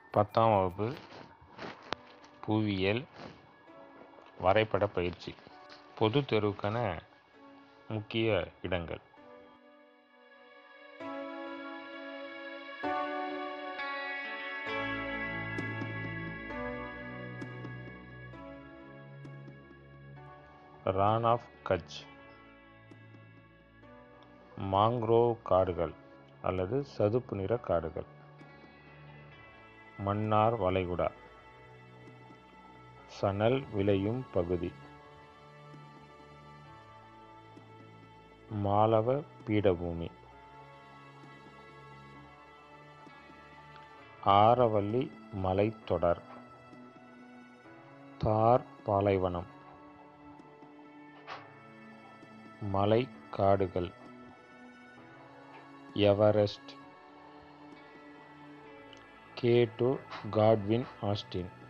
பத்தாம் வகுப்பு புவியியல் வரைபட பயிற்சி பொதுத் தேர்வுக்கான முக்கிய இடங்கள் ரான் ஆஃப் கட்ச் மாங்க்ரோவ் காடுகள் அல்லது சதுப்பு நிற காடுகள் மன்னார் வளைகுடா சணல் விளையும் பகுதி மாலவ பீடபூமி ஆரவல்லி மலைத்தொடர் தார் பாலைவனம் மலைக்காடுகள் Everest K two Godwin Austin